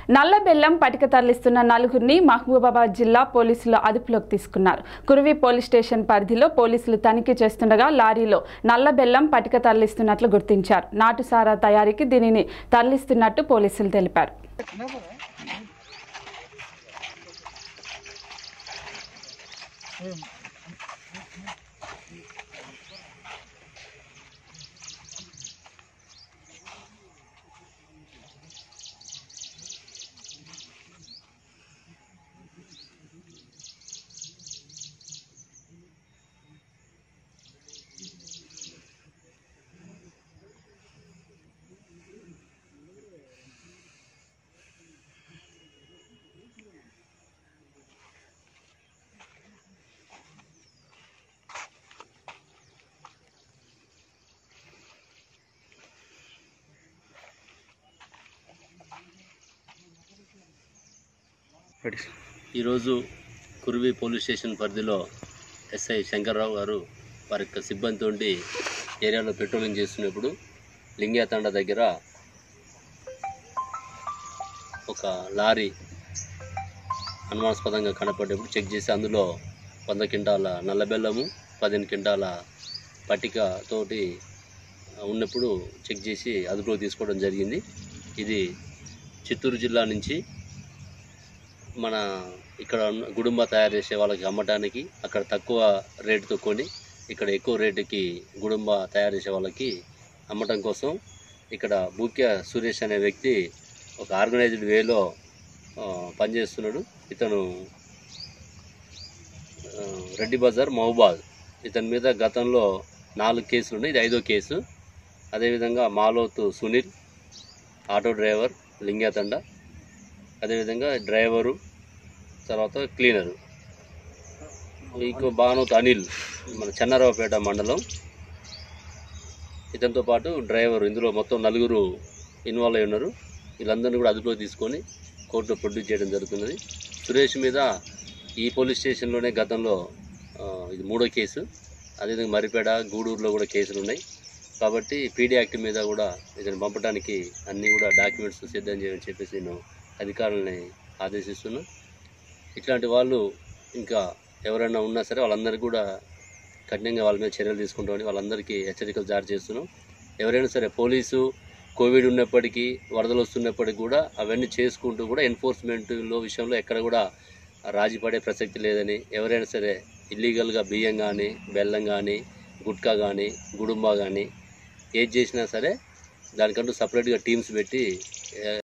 నల్ల బెల్లం పటిక తరలిస్తున్న నలుగురిని మహబూబాబాద్ జిల్లా పోలీసులు అదుపులోకి తీసుకున్నారు కురువి పోలీస్ స్టేషన్ పరిధిలో పోలీసులు తనిఖీ చేస్తుండగా లారీలో నల్ల బెల్లం పటిక తరలిస్తున్నట్లు గుర్తించారు నాటుసారా తయారీకి దీనిని తరలిస్తున్నట్టు పోలీసులు తెలిపారు ఈరోజు కురువి పోలీస్ స్టేషన్ పరిధిలో ఎస్ఐ శంకర్రావు గారు వారి యొక్క సిబ్బందితో ఏరియాలో పెట్రోలింగ్ చేస్తున్నప్పుడు లింగాతండ దగ్గర ఒక లారీ అనుమానాస్పదంగా కనపడేప్పుడు చెక్ చేసి అందులో వంద క్వింటాల నల్ల బెల్లము పదిహేను క్వింటాల పట్టిక తోటి ఉన్నప్పుడు చెక్ చేసి అదుపులో తీసుకోవడం జరిగింది ఇది చిత్తూరు జిల్లా నుంచి మన ఇక్కడ ఉన్న గుడుంబ తయారు చేసే వాళ్ళకి అమ్మటానికి అక్కడ తక్కువ రేటుతో కొని ఇక్కడ ఎక్కువ రేటుకి గుడుంబ తయారు చేసే వాళ్ళకి అమ్మటం కోసం ఇక్కడ బూక్య సురేష్ అనే వ్యక్తి ఒక ఆర్గనైజ్డ్ వేలో ఆ, పనిచేస్తున్నాడు ఇతను ఆ, రెడ్డి బజార్ మహబాద్ ఇతని మీద గతంలో నాలుగు కేసులు ఉన్నాయి ఇది ఐదో కేసు అదేవిధంగా మాలోతు సునీల్ ఆటో డ్రైవర్ లింగాతండ అదేవిధంగా డ్రైవరు తర్వాత క్లీనరు ఇంకో బానోత్ అనిల్ మన చెన్నారావుపేట మండలం ఇతనితో పాటు డ్రైవర్ ఇందులో మొత్తం నలుగురు ఇన్వాల్వ్ అయి ఉన్నారు వీళ్ళందరినీ కూడా అదుపులో తీసుకొని కోర్టులో ప్రొడ్యూస్ చేయడం జరుగుతున్నది సురేష్ మీద ఈ పోలీస్ స్టేషన్లోనే గతంలో ఆ, ఇది మూడో కేసు అదేవిధంగా మరిపేడ గూడూరులో కూడా కేసులు ఉన్నాయి కాబట్టి పీడీ యాక్ట్ మీద కూడా ఇతను పంపడానికి అన్నీ కూడా డాక్యుమెంట్స్ సిద్ధం చేయమని చెప్పేసి నేను అధికారులని ఆదేశిస్తున్నా ఇట్లాంటి వాళ్ళు ఇంకా ఎవరైనా ఉన్నా సరే వాళ్ళందరికీ కూడా కఠినంగా వాళ్ళ మీద చర్యలు తీసుకుంటామని వాళ్ళందరికీ హెచ్చరికలు జారీ చేస్తున్నాం ఎవరైనా సరే పోలీసు కోవిడ్ ఉన్నప్పటికీ వరదలు వస్తున్నప్పటికీ కూడా అవన్నీ చేసుకుంటూ కూడా ఎన్ఫోర్స్మెంట్లో విషయంలో ఎక్కడ కూడా రాజీ పడే ప్రసక్తి లేదని ఎవరైనా సరే ఇల్లీగల్గా బియ్యం కానీ బెల్లం కానీ గుట్కా కానీ గుడుంబా కానీ ఏది చేసినా సరే దానికంటూ సపరేట్గా టీమ్స్ పెట్టి